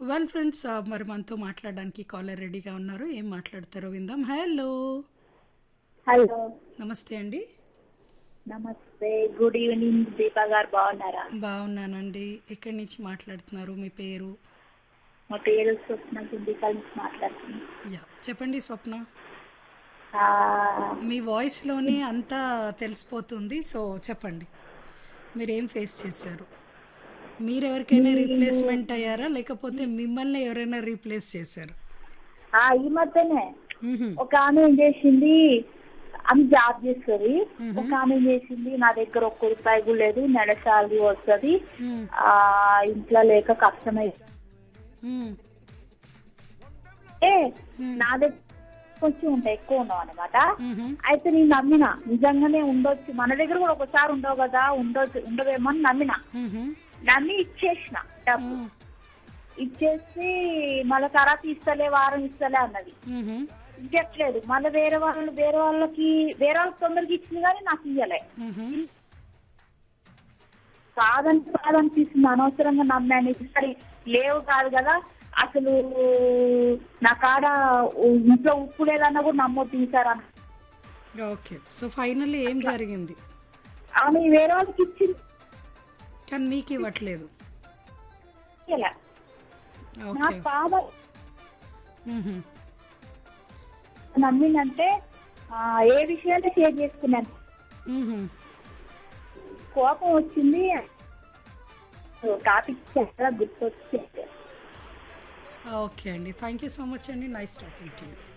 Well friends మరి మనతో మాట్లాడడానికి కాలర్ రెడీగా ఉన్నారు ఏం మాట్లాడతారో విందాం హలో హలో నమస్తే అండి నమస్తే గుడ్ ఈవినింగ్ దీపా గారు బాగున్నారా బాగున్నానండి ఎక్కడి నుంచి మాట్లాడుతున్నారు మీ పేరు మా పేరు స్వప్న గుండికల్ నుంచి మాట్లాడుతున్నాను యా చెప్పండి స్వప్న ఆ, మీ వాయిస్లోనే అంతా తెలిసిపోతుంది సో చెప్పండి మీరు ఏం ఫేస్ చేశారు మీరు ఎవరికైనా రీప్లేస్మెంట్ అయ్యారా లేకపోతే మిమ్మల్ని ఎవరైనా రీప్లేస్ చేశారు ఆ, ఈ మధ్యనే ఒక ఆమె ఏం చేసింది ఆమె జాబ్ చేస్తుంది ఒక ఆమె ఏం చేసింది నా దగ్గర ఒక్క రూపాయి కూడా లేదు నెల సాలరీ వస్తుంది ఆ ఇంట్లో లేక కష్టమై ఏ, నా దగ్గర కొంచెం ఉంటాయి ఎక్కువ ఉండవు అనమాట అయితే నేను నమ్మిన నిజంగానే ఉండొచ్చు మన దగ్గర కూడా ఒకసారి ఉండవు కదా ఉండొచ్చు ఉండవేమో అని నమ్మిన నమ్మి ఇచ్చేసిన డబ్బు ఇచ్చేసి మళ్ళీ తర్వాత ఇస్తలే వారం ఇస్తలే అన్నది ఇవ్వట్లేదు మళ్ళీ వేరే వాళ్ళు వేరే వాళ్ళకి వేరే వాళ్ళకి తొందరగా ఇచ్చింది కానీ నాకు ఇయ్యలే కాదంటే కాదనిపిస్తుంది అనవసరంగా నమ్మాను ఈసారి లేవు కాదు కదా అసలు నా కాడ ఇంట్లో ఉప్పు లేదన్నా కూడా నమ్మొద్దు ఈసారి అన్న ఓకే సో ఫైనల్లీ ఏం జరిగింది ఆమె వేరే వాళ్ళకి ఇచ్చింది కానీ మీకు ఇవ్వట్లేదు ఇయ్యలే. నా ఓకే బాధ మ్హూ. నమ్మిందంటే ఆ, ఏ విషయాన్ని షేర్ చేసుకున్నాను మ్హూ. కోపం వచ్చింది టాపిక్ చాలా గుర్తొచ్చి ఓకే అండి థ్యాంక్ యూ సో మచ్ అండి నైస్ టాకింగ్ టు యూ